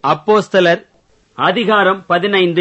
அப்போஸ்தலர் அதிகாரம் பதினைந்து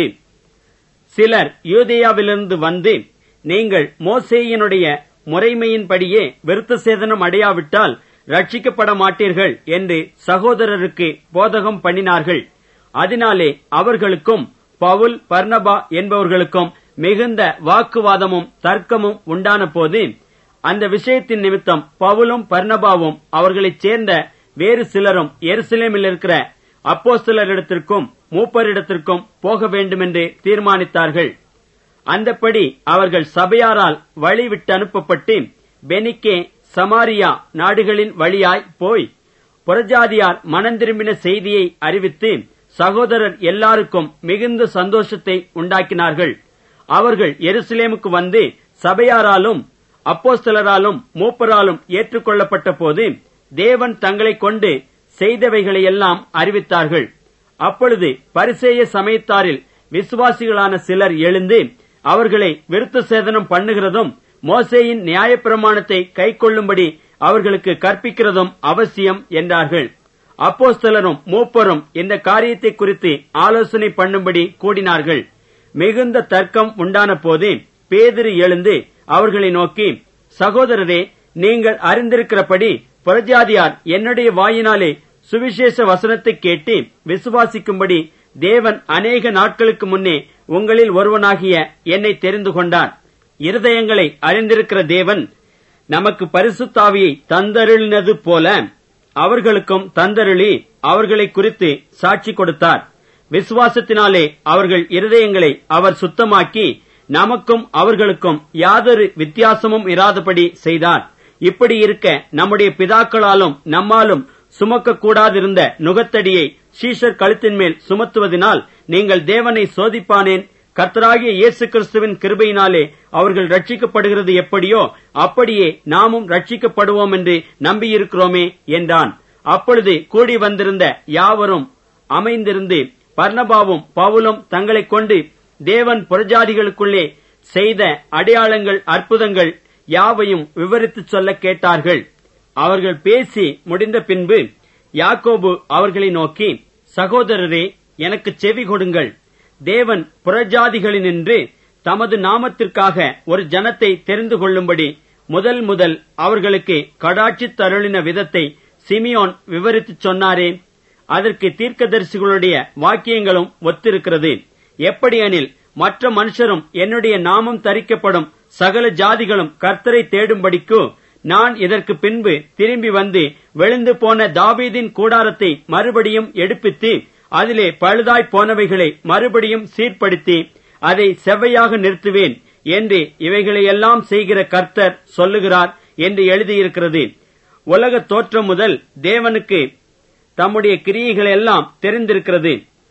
சிலர் யூதேயாவிலிருந்து வந்து நீங்கள் மோசேயினுடைய முறைமையின்படியே விருத்த சேதனம் அடையாவிட்டால் ரட்சிக்கப்பட மாட்டீர்கள் என்று சகோதரருக்கு போதகம் பண்ணினார்கள் அதனாலே அவர்களுக்கும் பவுல் பர்னபா என்பவர்களுக்கும் மிகுந்த வாக்குவாதமும் தர்க்கமும் உண்டான போது அந்த விஷயத்தின் நிமித்தம் பவுலும் பர்னபாவும் அவர்களைச் சேர்ந்த வேறு சிலரும் எருசலேமில் இருக்கிற அப்போஸ்தலரிடத்திற்கும் மூப்பரிடத்திற்கும் போக வேண்டுமென்று தீர்மானித்தார்கள் அந்தப்படி அவர்கள் சபையாரால் வழி விட்டு அனுப்பப்பட்டு பெனிக்கே சமாரியா நாடுகளின் வழியாய் போய் புறஜாதியார் மனந்திரும்பின செய்தியை அறிவித்து சகோதரர் எல்லாருக்கும் மிகுந்த சந்தோஷத்தை உண்டாக்கினார்கள் அவர்கள் எருசலேமுக்கு வந்து சபையாராலும் அப்போஸ்தலராலும் மூப்பராலும் ஏற்றுக்கொள்ளப்பட்ட போது தேவன் தங்களைக் கொண்டு செய்தவைகளையெல்லாம் அறிவித்தார்கள் அப்பொழுது பரிசேய சமயத்தாரில் விசுவாசிகளான சிலர் எழுந்து அவர்களை விருத்த சேதனம் பண்ணுகிறதும் மோசேயின் நியாயப்பிரமாணத்தை கைக்கொள்ளும்படி அவர்களுக்கு கற்பிக்கிறதும் அவசியம் என்றார்கள் அப்போஸ்தலரும் மூப்பரும் இந்த காரியத்தை குறித்து ஆலோசனை பண்ணும்படி கூடினார்கள் மிகுந்த தர்க்கம் உண்டான போது பேதிரு எழுந்து அவர்களை நோக்கி சகோதரரே நீங்கள் அறிந்திருக்கிறபடி புறஜாதியார் என்னுடைய வாயினாலே சுவிசேஷ வசனத்தை கேட்டு விசுவாசிக்கும்படி தேவன் அநேக நாட்களுக்கு முன்னே உங்களில் ஒருவனாகிய என்னை தெரிந்து கொண்டார் இருதயங்களை அறிந்திருக்கிற தேவன் நமக்கு பரிசுத்தாவியை தந்தருளினது போல அவர்களுக்கும் தந்தருளி அவர்களை குறித்து சாட்சி கொடுத்தார் விசுவாசத்தினாலே அவர்கள் இருதயங்களை அவர் சுத்தமாக்கி நமக்கும் அவர்களுக்கும் யாதொரு வித்தியாசமும் இராதபடி செய்தார் இப்படி இருக்க நம்முடைய பிதாக்களாலும் நம்மாலும் சுமக்க கூடாதிருந்த நுகத்தடியை சீஷர் கழுத்தின் மேல் சுமத்துவதனால் நீங்கள் தேவனை சோதிப்பானேன் கர்த்தராகிய இயேசு கிறிஸ்துவின் கிருபையினாலே அவர்கள் ரட்சிக்கப்படுகிறது எப்படியோ அப்படியே நாமும் ரட்சிக்கப்படுவோம் என்று நம்பியிருக்கிறோமே என்றான் அப்பொழுது கூடி வந்திருந்த யாவரும் அமைந்திருந்து பர்ணபாவும் பவுலும் தங்களைக் கொண்டு தேவன் புறஜாதிகளுக்குள்ளே செய்த அடையாளங்கள் அற்புதங்கள் யாவையும் விவரித்துச் சொல்ல கேட்டார்கள் அவர்கள் பேசி முடிந்த பின்பு யாக்கோபு அவர்களை நோக்கி சகோதரரே எனக்கு செவி கொடுங்கள் தேவன் புறஜாதிகளினின்று தமது நாமத்திற்காக ஒரு ஜனத்தை தெரிந்து கொள்ளும்படி முதல் முதல் அவர்களுக்கு கடாட்சி தருளின விதத்தை சிமியோன் விவரித்துச் சொன்னாரே அதற்கு தீர்க்கதரிசிகளுடைய வாக்கியங்களும் ஒத்திருக்கிறது எப்படியெனில் மற்ற மனுஷரும் என்னுடைய நாமம் தரிக்கப்படும் சகல ஜாதிகளும் கர்த்தரை தேடும்படிக்கு நான் இதற்கு பின்பு திரும்பி வந்து விழுந்து போன தாவீதின் கூடாரத்தை மறுபடியும் எடுப்பித்து அதிலே பழுதாய் போனவைகளை மறுபடியும் சீர்படுத்தி அதை செவ்வையாக நிறுத்துவேன் என்று இவைகளையெல்லாம் செய்கிற கர்த்தர் சொல்லுகிறார் என்று எழுதியிருக்கிறது உலக தோற்றம் முதல் தேவனுக்கு தம்முடைய கிரியைகள் எல்லாம் தெரிந்திருக்கிறது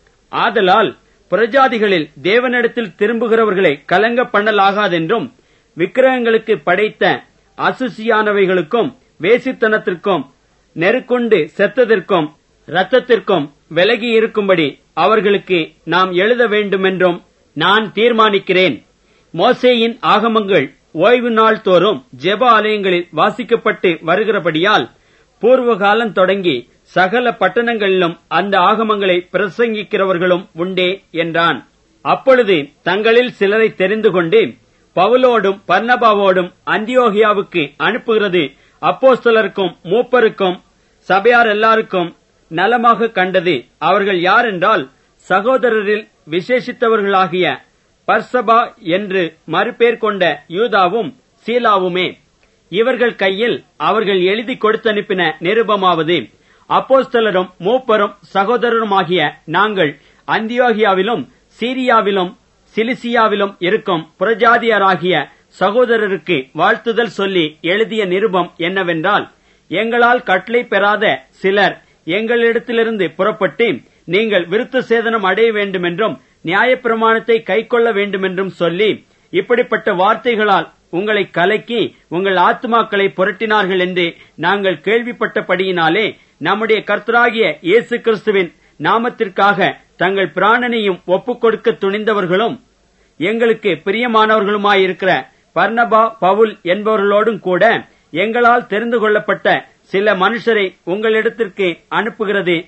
ஆதலால் புறஜாதிகளில் தேவனிடத்தில் திரும்புகிறவர்களை கலங்க பண்ணலாகாதென்றும் விக்கிரகங்களுக்கு படைத்த அசுசியானவைகளுக்கும் வேசித்தனத்திற்கும் நெருக்கொண்டு செத்ததற்கும் இரத்தத்திற்கும் விலகி இருக்கும்படி அவர்களுக்கு நாம் எழுத வேண்டுமென்றும் நான் தீர்மானிக்கிறேன் மோசேயின் ஆகமங்கள் ஓய்வு நாள் தோறும் ஜெப ஆலயங்களில் வாசிக்கப்பட்டு வருகிறபடியால் பூர்வ காலம் தொடங்கி சகல பட்டணங்களிலும் அந்த ஆகமங்களை பிரசங்கிக்கிறவர்களும் உண்டே என்றான் அப்பொழுது தங்களில் சிலரை தெரிந்து கொண்டு பவுலோடும் பர்ணபாவோடும் அந்தியோகியாவுக்கு அனுப்புகிறது அப்போஸ்தலருக்கும் மூப்பருக்கும் சபையார் எல்லாருக்கும் நலமாக கண்டது அவர்கள் யார் என்றால் சகோதரரில் விசேஷித்தவர்களாகிய பர்சபா என்று மறுபேர் கொண்ட யூதாவும் சீலாவுமே இவர்கள் கையில் அவர்கள் எழுதி கொடுத்தனுப்பின நிருபமாவது அப்போஸ்தலரும் மூப்பரும் சகோதரருமாகிய நாங்கள் அந்தியோகியாவிலும் சீரியாவிலும் சிலிசியாவிலும் இருக்கும் புறஜாதியராகிய சகோதரருக்கு வாழ்த்துதல் சொல்லி எழுதிய நிருபம் என்னவென்றால் எங்களால் கட்டளை பெறாத சிலர் எங்களிடத்திலிருந்து புறப்பட்டு நீங்கள் விருத்த சேதனம் அடைய வேண்டுமென்றும் நியாயப்பிரமாணத்தை கைக்கொள்ள வேண்டுமென்றும் சொல்லி இப்படிப்பட்ட வார்த்தைகளால் உங்களை கலக்கி உங்கள் ஆத்மாக்களை புரட்டினார்கள் என்று நாங்கள் கேள்விப்பட்டபடியினாலே நம்முடைய கர்த்தராகிய இயேசு கிறிஸ்துவின் நாமத்திற்காக தங்கள் பிராணனையும் ஒப்புக் கொடுக்க துணிந்தவர்களும் எங்களுக்கு பிரியமானவர்களுமாயிருக்கிற பர்ணபா பவுல் என்பவர்களோடும் கூட எங்களால் தெரிந்து கொள்ளப்பட்ட சில மனுஷரை உங்களிடத்திற்கு அனுப்புகிறது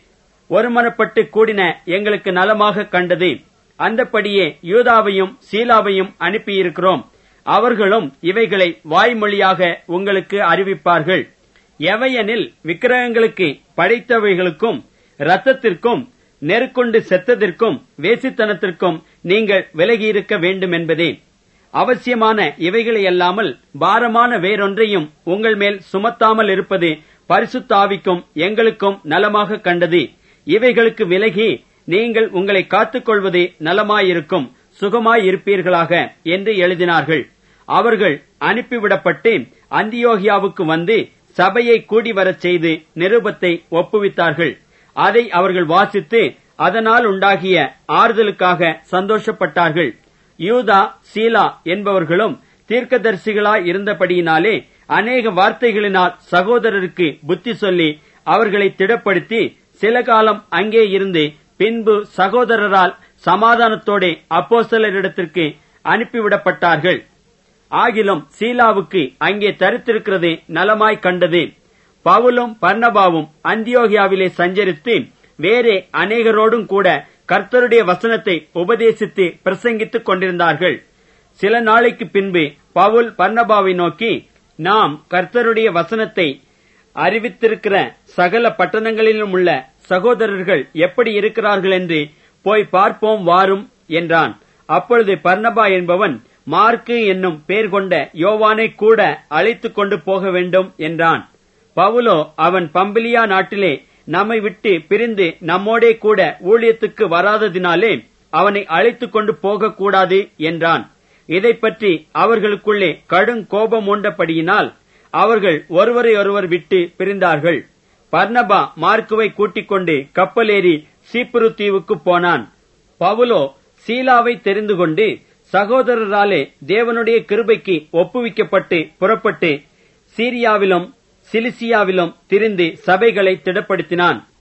ஒருமனப்பட்டு கூடின எங்களுக்கு நலமாக கண்டது அந்தப்படியே யூதாவையும் சீலாவையும் அனுப்பியிருக்கிறோம் அவர்களும் இவைகளை வாய்மொழியாக உங்களுக்கு அறிவிப்பார்கள் எவையெனில் விக்கிரகங்களுக்கு படைத்தவைகளுக்கும் இரத்தத்திற்கும் நெருக்கொண்டு செத்ததற்கும் வேசித்தனத்திற்கும் நீங்கள் விலகியிருக்க வேண்டும் என்பதே அவசியமான இவைகளை அல்லாமல் பாரமான வேறொன்றையும் உங்கள் மேல் சுமத்தாமல் இருப்பது பரிசுத்தாவிக்கும் எங்களுக்கும் நலமாக கண்டது இவைகளுக்கு விலகி நீங்கள் உங்களை காத்துக்கொள்வது நலமாயிருக்கும் சுகமாயிருப்பீர்களாக என்று எழுதினார்கள் அவர்கள் அனுப்பிவிடப்பட்டு அந்தியோகியாவுக்கு வந்து சபையை கூடி வரச் செய்து நிருபத்தை ஒப்புவித்தார்கள் அதை அவர்கள் வாசித்து அதனால் உண்டாகிய ஆறுதலுக்காக சந்தோஷப்பட்டார்கள் யூதா சீலா என்பவர்களும் தீர்க்கதரிசிகளாய் இருந்தபடியினாலே அநேக வார்த்தைகளினால் சகோதரருக்கு புத்தி சொல்லி அவர்களை திடப்படுத்தி சில காலம் அங்கே இருந்து பின்பு சகோதரரால் சமாதானத்தோടെ அப்போஸ்தலரிடத்திற்கு அனுப்பிவிடப்பட்டார்கள் ஆகிலும் சீலாவுக்கு அங்கே தரித்திருக்கிறது நலமாய் கண்டது பவுலும் பர்ணபாவும் அந்தியோகியாவிலே சஞ்சரித்து வேறே அநேகரோடும் கூட கர்த்தருடைய வசனத்தை உபதேசித்து பிரசங்கித்துக் கொண்டிருந்தார்கள் சில நாளைக்கு பின்பு பவுல் பர்ணபாவை நோக்கி நாம் கர்த்தருடைய வசனத்தை அறிவித்திருக்கிற சகல பட்டணங்களிலும் உள்ள சகோதரர்கள் எப்படி இருக்கிறார்கள் என்று போய் பார்ப்போம் வாரும் என்றான் அப்பொழுது பர்ணபா என்பவன் மார்க்கு என்னும் பேர் கொண்ட யோவானை கூட அழைத்துக் கொண்டு போக வேண்டும் என்றான் பவுலோ அவன் பம்பிலியா நாட்டிலே நம்மை விட்டு பிரிந்து நம்மோடே கூட ஊழியத்துக்கு வராததினாலே அவனை அழைத்துக் கொண்டு போகக்கூடாது என்றான் இதை பற்றி அவர்களுக்குள்ளே கடும் கோபம் உண்டபடியினால் அவர்கள் ஒருவரை ஒருவர் விட்டு பிரிந்தார்கள் பர்ணபா மார்க்குவை கூட்டிக் கொண்டு கப்பலேறி சீப்புரு தீவுக்கு போனான் பவுலோ சீலாவை தெரிந்து கொண்டு சகோதரராலே தேவனுடைய கிருபைக்கு ஒப்புவிக்கப்பட்டு புறப்பட்டு சீரியாவிலும் சிலிசியாவிலும் திரிந்து சபைகளை திடப்படுத்தினான்